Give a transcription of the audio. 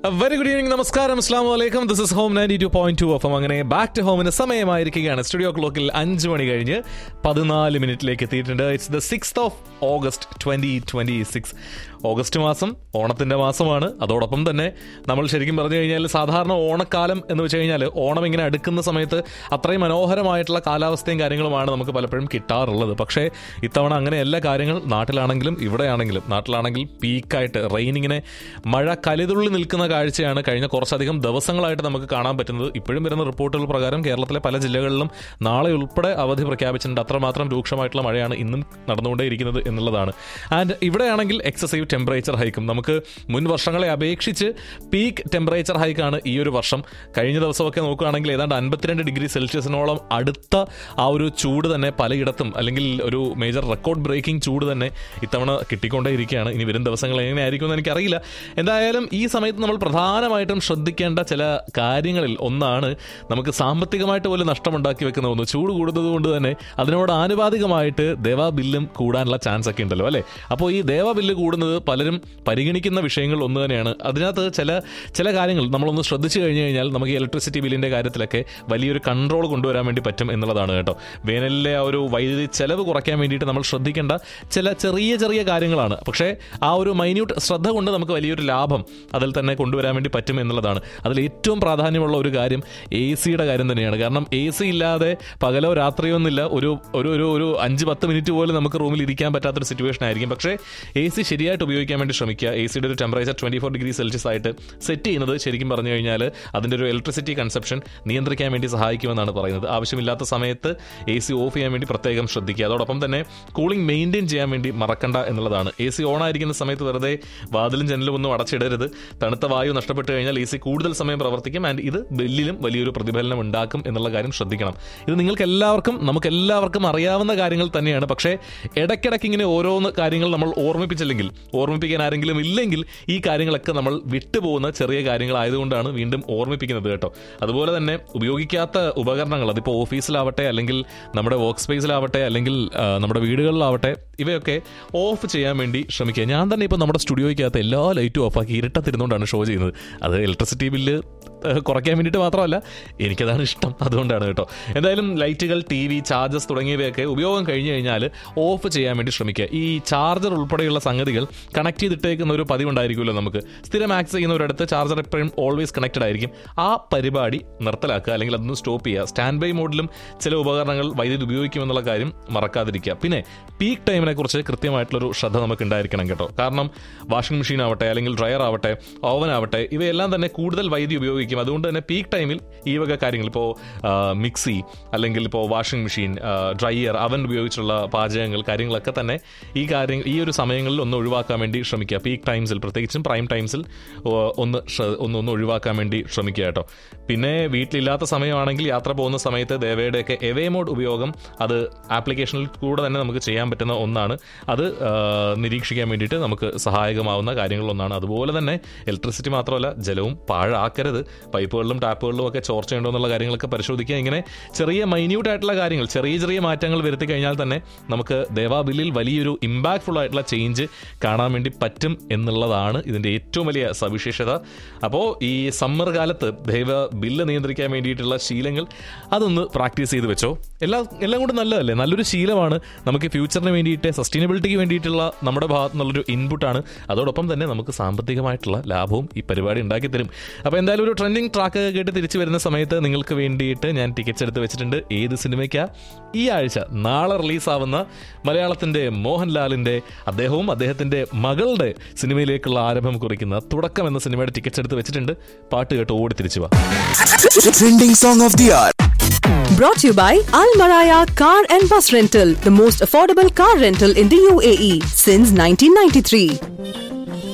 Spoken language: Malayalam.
വെരി ഗുഡ് ഈവനിങ് നമസ്കാരം അസ്ലാം വലൈക്കും this is home ninety two point two F അങ്ങനെ ബാക്ക് ടു ഹോമിന് സമയമായിരിക്കുകയാണ് സ്റ്റുഡിയോ ക്ലോക്കിൽ അഞ്ച് മണി കഴിഞ്ഞ് പതിനാല് മിനിറ്റിലേക്ക് എത്തിയിട്ടുണ്ട് it's the six of August twenty twenty six August മാസം ഓണത്തിന്റെ മാസമാണ് അതോടൊപ്പം തന്നെ നമ്മൾ ശരിക്കും പറഞ്ഞു കഴിഞ്ഞാൽ സാധാരണ ഓണക്കാലം എന്ന് വെച്ച് കഴിഞ്ഞാൽ ഓണം ഇങ്ങനെ അടുക്കുന്ന സമയത്ത് അത്രയും മനോഹരമായിട്ടുള്ള കാലാവസ്ഥയും കാര്യങ്ങളുമാണ് നമുക്ക് പലപ്പോഴും കിട്ടാറുള്ളത് പക്ഷേ ഇത്തവണ അങ്ങനെയല്ല കാര്യങ്ങൾ നാട്ടിലാണെങ്കിലും ഇവിടെയാണെങ്കിലും നാട്ടിലാണെങ്കിൽ പീക്കായിട്ട് റെയിൻ ഇങ്ങനെ മഴ കലിതുള്ളി നിൽക്കുന്ന കാഴ്ചയാണ് കഴിഞ്ഞ കുറച്ചധികം ദിവസങ്ങളായിട്ട് നമുക്ക് കാണാൻ പറ്റുന്നത് ഇപ്പോഴും വരുന്ന റിപ്പോർട്ടുകൾ പ്രകാരം കേരളത്തിലെ പല ജില്ലകളിലും നാളെ ഉൾപ്പെടെ അവധി പ്രഖ്യാപിച്ചിട്ടുണ്ട് അത്രമാത്രം രൂക്ഷമായിട്ടുള്ള മഴയാണ് ഇന്നും നടന്നുകൊണ്ടേയിരിക്കുന്നത് എന്നുള്ളതാണ് ആൻഡ് ഇവിടെയാണെങ്കിൽ എക്സസീവ് ടെമ്പറേച്ചർ ഹൈക്കും നമുക്ക് മുൻ വർഷങ്ങളെ അപേക്ഷിച്ച് പീക്ക് ടെമ്പറേച്ചർ ഹൈക്കാണ് ഈ ഒരു വർഷം കഴിഞ്ഞ ദിവസമൊക്കെ നോക്കുകയാണെങ്കിൽ ഏതാണ്ട് അൻപത്തിരണ്ട് ഡിഗ്രി സെൽഷ്യസിനോളം അടുത്ത ആ ഒരു ചൂട് തന്നെ പലയിടത്തും അല്ലെങ്കിൽ ഒരു മേജർ റെക്കോർഡ് ബ്രേക്കിംഗ് ചൂട് തന്നെ ഇത്തവണ കിട്ടിക്കൊണ്ടേയിരിക്കുകയാണ് ഇനി വരും ദിവസങ്ങൾ എങ്ങനെയായിരിക്കും എന്ന് എനിക്കറിയില്ല എന്തായാലും ഈ സമയത്ത് നമ്മൾ പ്രധാനമായിട്ടും ശ്രദ്ധിക്കേണ്ട ചില കാര്യങ്ങളിൽ ഒന്നാണ് നമുക്ക് സാമ്പത്തികമായിട്ട് പോലും നഷ്ടമുണ്ടാക്കി വെക്കുന്ന ഒന്ന് ചൂട് കൂടുന്നത് കൊണ്ട് തന്നെ അതിനോട് ആനുപാതികമായിട്ട് ദേവാ ബില്ലും കൂടാനുള്ള ചാൻസ് ഒക്കെ ഉണ്ടല്ലോ അല്ലേ അപ്പോൾ ഈ ദേവാ ബില്ല് കൂടുന്നത് പലരും പരിഗണിക്കുന്ന വിഷയങ്ങൾ ഒന്ന് തന്നെയാണ് അതിനകത്ത് ചില ചില കാര്യങ്ങൾ നമ്മളൊന്ന് ശ്രദ്ധിച്ചു കഴിഞ്ഞു കഴിഞ്ഞാൽ നമുക്ക് ഈ ഇലക്ട്രിസിറ്റി ബില്ലിന്റെ കാര്യത്തിലൊക്കെ വലിയൊരു കൺട്രോൾ കൊണ്ടുവരാൻ വേണ്ടി പറ്റും എന്നുള്ളതാണ് കേട്ടോ വേനലിലെ ആ ഒരു വൈദ്യുതി ചെലവ് കുറയ്ക്കാൻ വേണ്ടിയിട്ട് നമ്മൾ ശ്രദ്ധിക്കേണ്ട ചില ചെറിയ ചെറിയ കാര്യങ്ങളാണ് പക്ഷേ ആ ഒരു മൈന്യൂട്ട് ശ്രദ്ധ കൊണ്ട് നമുക്ക് വലിയൊരു ലാഭം അതിൽ തന്നെ കൊണ്ടുവരാൻ വേണ്ടി പറ്റും എന്നുള്ളതാണ് അതിൽ ഏറ്റവും പ്രാധാന്യമുള്ള ഒരു കാര്യം എ സിയുടെ കാര്യം തന്നെയാണ് കാരണം എ സി ഇല്ലാതെ പകലോ രാത്രിയോ ഒന്നില്ല ഒരു ഒരു ഒരു ഒരു അഞ്ച് പത്ത് മിനിറ്റ് പോലും നമുക്ക് റൂമിൽ ഇരിക്കാൻ പറ്റാത്തൊരു സിറ്റുവേഷൻ ആയിരിക്കും പക്ഷേ എ സി ശരിയായിട്ട് ഉപയോഗിക്കാൻ വേണ്ടി ശ്രമിക്കുക എ സിയുടെ ഒരു temperature twenty four degree Celsius ആയിട്ട് സെറ്റ് ചെയ്യുന്നത് ശരിക്കും പറഞ്ഞു കഴിഞ്ഞാൽ അതിൻ്റെ ഒരു ഇലക്ട്രിസിറ്റി കൺസപ്ഷൻ നിയന്ത്രിക്കാൻ വേണ്ടി സഹായിക്കുമെന്നാണ് പറയുന്നത് ആവശ്യമില്ലാത്ത സമയത്ത് എ സി ഓഫ് ചെയ്യാൻ വേണ്ടി പ്രത്യേകം ശ്രദ്ധിക്കുക അതോടൊപ്പം തന്നെ കൂളിംഗ് മെയിൻറ്റെയിൻ ചെയ്യാൻ വേണ്ടി മറക്കണ്ട എന്നുള്ളതാണ് എ സി ഓൺ ആയിരിക്കുന്ന സമയത്ത് വെറുതെ വാതിലും ജനലും ഒന്നും അടച്ചിടരുത് തണുത്ത വായു നഷ്ടപ്പെട്ട് കഴിഞ്ഞാൽ എ സി കൂടുതൽ സമയം പ്രവർത്തിക്കും ആൻഡ് ഇത് ബില്ലിലും വലിയൊരു പ്രതിഫലനം ഉണ്ടാക്കും എന്നുള്ള കാര്യം ശ്രദ്ധിക്കണം ഇത് നിങ്ങൾക്ക് എല്ലാവർക്കും നമുക്ക് എല്ലാവർക്കും അറിയാവുന്ന കാര്യങ്ങൾ തന്നെയാണ് പക്ഷേ ഇടയ്ക്കിടയ്ക്ക് ഇങ്ങനെ ഓരോന്ന് കാര്യങ്ങൾ നമ്മൾ ഓർമ്മിപ്പിച്ചില്ലെങ്കിൽ ഓർമ്മിപ്പിക്കാൻ ആരെങ്കിലും ഇല്ലെങ്കിൽ ഈ കാര്യങ്ങളൊക്കെ നമ്മൾ വിട്ടുപോകുന്ന ചെറിയ കാര്യങ്ങളായതുകൊണ്ടാണ് വീണ്ടും ഓർമ്മിപ്പിക്കുന്നത് കേട്ടോ അതുപോലെ തന്നെ ഉപയോഗിക്കാത്ത ഉപകരണങ്ങൾ അതിപ്പോൾ ഓഫീസിലാവട്ടെ അല്ലെങ്കിൽ നമ്മുടെ വർക്ക് സ്പേസിലാവട്ടെ അല്ലെങ്കിൽ ആ, നമ്മുടെ വീടുകളിലാവട്ടെ ഇവയൊക്കെ ഓഫ് ചെയ്യാൻ വേണ്ടി ശ്രമിക്കുക ഞാൻ തന്നെ ഇപ്പോൾ നമ്മുടെ സ്റ്റുഡിയോയ്ക്കകത്ത് എല്ലാ ലൈറ്റും ഓഫാക്കി ഇരുട്ടത്തിരുന്നുകൊണ്ടാണ് ഷോ ചെയ്യുന്നത് അത് ഇലക്ട്രിസിറ്റി ബില്ല് ഏഹ്, കുറയ്ക്കാൻ വേണ്ടിയിട്ട് മാത്രമല്ല എനിക്കതാണ് ഇഷ്ടം അതുകൊണ്ടാണ് കേട്ടോ എന്തായാലും ലൈറ്റുകൾ ടി വി ചാർജസ് തുടങ്ങിയവയൊക്കെ ഉപയോഗം കഴിഞ്ഞു കഴിഞ്ഞാൽ ഓഫ് ചെയ്യാൻ വേണ്ടി ശ്രമിക്കുക ഈ ചാർജർ ഉൾപ്പെടെയുള്ള സംഗതികൾ കണക്ട് ചെയ്തിട്ടേക്കുന്ന ഒരു പതിവുണ്ടായിരിക്കുമല്ലോ നമുക്ക് സ്ഥിരം ആക്സസ് ചെയ്യുന്നവരടുത്ത് ചാർജർ എപ്പോഴും ഓൾവേസ് കണക്റ്റഡ് ആയിരിക്കും ആ പരിപാടി നിർത്തലാക്കുക അല്ലെങ്കിൽ അതൊന്ന് സ്റ്റോപ്പ് ചെയ്യുക സ്റ്റാൻഡ് ബൈ മോഡിലും ചില ഉപകരണങ്ങൾ വൈദ്യുതി ഉപയോഗിക്കുമെന്നുള്ള കാര്യം മറക്കാതിരിക്കുക പിന്നെ പീക്ക് ടൈമിനെ കുറിച്ച് കൃത്യമായിട്ടുള്ളൊരു ശ്രദ്ധ നമുക്ക് ഉണ്ടായിരിക്കണം കേട്ടോ കാരണം വാഷിംഗ് മെഷീൻ ആവട്ടെ അല്ലെങ്കിൽ ഡ്രയർ ആവട്ടെ ഓവൻ ആവട്ടെ ഇവയെല്ലാം തന്നെ കൂടുതൽ വൈദ്യുതി ഉപയോഗിക്കും അതുകൊണ്ട് തന്നെ പീക്ക് ടൈമിൽ ഈ വക കാര്യങ്ങൾ ഇപ്പോൾ മിക്സി അല്ലെങ്കിൽ ഇപ്പോൾ വാഷിംഗ് മെഷീൻ ഡ്രയർ അവൻ ഉപയോഗിച്ചുള്ള പാചകങ്ങൾ കാര്യങ്ങളൊക്കെ തന്നെ ഈ കാര്യം ഈ ഒരു സമയങ്ങളിൽ ഒന്ന് ഒഴിവാക്കാൻ വേണ്ടി ശ്രമിക്കുക പീക്ക് ടൈംസിൽ പ്രത്യേകിച്ചും പ്രൈം ടൈംസിൽ ഒന്ന് ശ്ര- ഒന്ന് ഒന്ന് ഒഴിവാക്കാൻ വേണ്ടി ശ്രമിക്കുക കേട്ടോ പിന്നെ വീട്ടിലില്ലാത്ത സമയമാണെങ്കിൽ യാത്ര പോകുന്ന സമയത്ത് ദേവയുടെയൊക്കെ എവേ മോഡ് ഉപയോഗം അത് ആപ്ലിക്കേഷനിൽ കൂടെ തന്നെ നമുക്ക് ചെയ്യാൻ പറ്റുന്ന ഒന്നാണ് അത് ആ, നിരീക്ഷിക്കാൻ വേണ്ടിയിട്ട് നമുക്ക് സഹായകമാവുന്ന കാര്യങ്ങളൊന്നാണ് അതുപോലെ തന്നെ ഇലക്ട്രിസിറ്റി മാത്രമല്ല ജലവും പാഴാക്കരുത് പൈപ്പുകളിലും ടാപ്പുകളിലും ഒക്കെ ചോർച്ച ഉണ്ടോ എന്നുള്ള കാര്യങ്ങളൊക്കെ പരിശോധിക്കുക ഇങ്ങനെ ചെറിയ മൈന്യൂട്ട് ആയിട്ടുള്ള കാര്യങ്ങൾ ചെറിയ ചെറിയ മാറ്റങ്ങൾ വരുത്തി കഴിഞ്ഞാൽ തന്നെ നമുക്ക് ദേവാ ബില്ലിൽ വലിയൊരു ഇമ്പാക്ട്ഫുൾ ആയിട്ടുള്ള ചേഞ്ച് കാണാൻ വേണ്ടി പറ്റും എന്നുള്ളതാണ് ഇതിൻ്റെ ഏറ്റവും വലിയ സവിശേഷത അപ്പോൾ ഈ സമ്മർ കാലത്ത് ദൈവ ബില്ല് നിയന്ത്രിക്കാൻ വേണ്ടിയിട്ടുള്ള ശീലങ്ങൾ അതൊന്ന് പ്രാക്ടീസ് ചെയ്ത് വെച്ചോ എല്ലാം എല്ലാം കൂടെ നല്ലതല്ലേ നല്ലൊരു ശീലമാണ് നമുക്ക് ഫ്യൂച്ചറിന് വേണ്ടിയിട്ട് സസ്റ്റൈനബിലിറ്റിക്ക് വേണ്ടിയിട്ടുള്ള നമ്മുടെ ഭാഗത്തു നിന്നുള്ളൊരു ഇൻപുട്ടാണ് അതോടൊപ്പം തന്നെ നമുക്ക് സാമ്പത്തികമായിട്ടുള്ള ലാഭവും ഈ പരിപാടി ഉണ്ടാക്കി തരും അപ്പോൾ എന്തായാലും ഒരു ട്രെൻഡിങ് ട്രാക്ക് കേട്ട് തിരിച്ചു വരുന്ന സമയത്ത് നിങ്ങൾക്ക് വേണ്ടിയിട്ട് ഞാൻ ടിക്കറ്റ്സ് എടുത്ത് വെച്ചിട്ടുണ്ട് ഏത് സിനിമയ്ക്കാ ഈ ആഴ്ച നാളെ റിലീസാവുന്ന മലയാളത്തിന്റെ മോഹൻലാലിന്റെ അദ്ദേഹവും അദ്ദേഹത്തിന്റെ മകളുടെ സിനിമയിലേക്കുള്ള ആരംഭം കുറിക്കുന്ന തുടക്കം എന്ന സിനിമയുടെ ടിക്കറ്റ്സ് എടുത്ത് വെച്ചിട്ടുണ്ട് പാട്ട് കേട്ട് ഓടി തിരിച്ചു വാ Trending song of the hour. Brought to you by Al Maraya Car and Bus Rental, the most affordable car rental in the UAE since 1993.